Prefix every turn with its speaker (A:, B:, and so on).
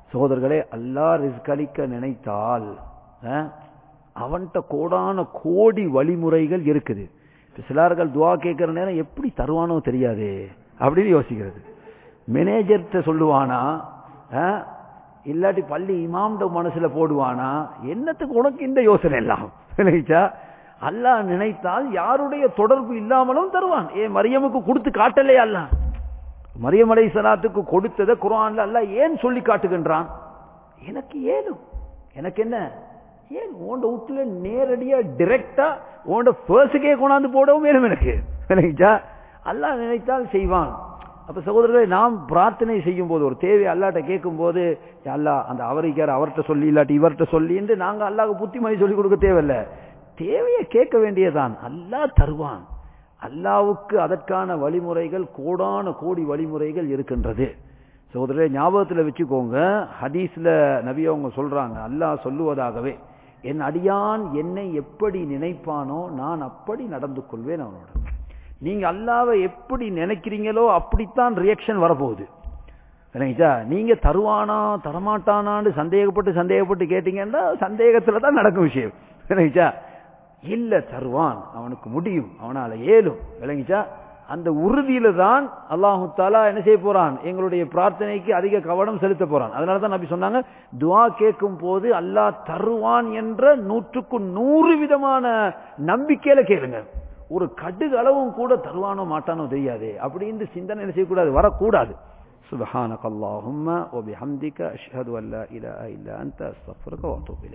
A: சகோதரர்களே அல்லாஹ் ரிஸ்க் அளிக்க நினைத்தால் அவன்கிட்ட கோடான கோடி வழிமுறைகள் இருக்குது சிலார்கள் துவா கேட்கிற நேரம் எப்படி தருவானோ தெரியாது அப்படின்னு யோசிக்கிறது மேனேஜர்கிட்ட சொல்லுவானா இல்லாட்டி பள்ளி இமாம்ட மனசுல போடுவானா என்னத்துக்கு உனக்கு இந்த யோசனை எல்லாம் நினைச்சா அல்லாஹ் நினைத்தால் யாருடைய தொடர்பு இல்லாமலும் தருவான் ஏ மரியமுக்கு கொடுத்து காட்டலையா அல்ல மரியம் அலை சலாத்துக்கு கொடுத்ததை குரான்ல அல்ல ஏன் சொல்லி காட்டுகின்றான் எனக்கு ஏதும் எனக்கு என்ன ஏன் உண்ட வீட்டுல நேரடியா டிரெக்டா உண்ட பர்ஸுக்கே கொண்டாந்து போடவும் வேணும் எனக்கு நினைச்சா அல்லாஹ் நினைத்தால் செய்வான் அப்ப சகோதரர்களை நாம் பிரார்த்தனை செய்யும் போது ஒரு தேவை அல்லாட்ட கேட்கும் போது அல்லா அந்த அவரிக்கார் அவர்கிட்ட சொல்லி இல்லாட்டி இவர்கிட்ட சொல்லி என்று நாங்க அல்லாஹ் புத்திமதி சொல்லி கொடுக்க தேவையில்ல தேவையை கேட்க வேண்டியதான் அல்லாஹ் தருவான் அல்லாவுக்கு அதற்கான வழிமுறைகள் கோடான கோடி வழிமுறைகள் இருக்கின்றது சகோதரரை ஞாபகத்தில் வச்சுக்கோங்க ஹதீஸ்ல நபி அவங்க சொல்றாங்க அல்லாஹ் சொல்லுவதாகவே என் அடியான் என்னை எப்படி நினைப்பானோ நான் அப்படி நடந்து கொள்வேன் அவனோட நீங்க அல்லாவை எப்படி நினைக்கிறீங்களோ அப்படித்தான் ரியாக்ஷன் வரப்போகுது இல்லைங்களா நீங்க தருவானா தரமாட்டானான்னு சந்தேகப்பட்டு சந்தேகப்பட்டு கேட்டீங்கன்னா சந்தேகத்துல தான் நடக்கும் விஷயம் இல்லைங்களா இல்ல தருவான் அவனுக்கு முடியும் அவனால ஏலும் விளங்கிச்சா அந்த உறுதியில தான் அல்லாஹு தாலா என்ன செய்ய போறான் எங்களுடைய பிரார்த்தனைக்கு அதிக கவனம் செலுத்த போறான் அதனாலதான் நபி சொன்னாங்க துவா கேட்கும் போது அல்லாஹ் தருவான் என்ற நூற்றுக்கு நூறு விதமான நம்பிக்கையில கேளுங்க ஒரு கடுகு அளவும் கூட தருவானோ மாட்டானோ தெரியாது அப்படின்னு சிந்தனை என்ன செய்யக்கூடாது வரக்கூடாது سبحانك اللهم وبحمدك أشهد أن لا إله إلا أنت أستغفرك وأتوب إليك